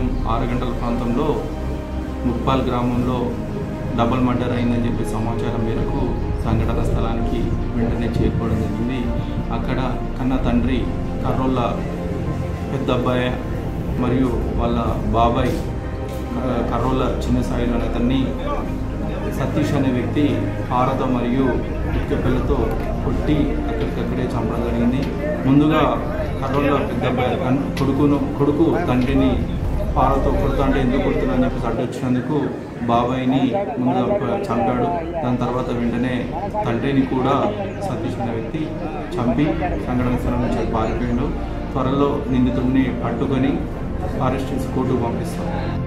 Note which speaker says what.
Speaker 1: ఆరు గంటల ప్రాంతంలో ముప్పాల్ గ్రామంలో డబుల్ మర్డర్ అయిందని చెప్పి సమాచారం మేరకు సంఘటన స్థలానికి వెంటనే చేరుకోవడం జరిగింది అక్కడ కన్న తండ్రి కర్రోళ్ళ పెద్ద అబ్బాయి మరియు వాళ్ళ బాబాయ్ క- కర్రోళ్ళ చిన్న సాయిలు అనే అతన్ని సతీష్ అనే వ్యక్తి పారద మరియు ఇటుకపిల్లతో కొట్టి అక్కడికక్కడే చంపడం జరిగింది ముందుగా కర్రోళ్ళ పెద్ద అబ్బాయి కన్- కొడుకును కొడుకు తండ్రిని పారతో కొడుతా అంటే ఎందుకు కొడుతున్నా అని చెప్పేసి అడ్డు వచ్చినందుకు బాబాయిని ముందుగా ప- చంపాడు దాని తర్వాత వెంటనే తండ్రిని కూడా సతీష్ అనే వ్యక్తి చంపి సంఘటన స్థలం నుంచి పారిపోయాడు త్వరలో నిందితుడిని పట్టుకొని అరెస్ట్ చేసి కోర్టుకు పంపిస్తాం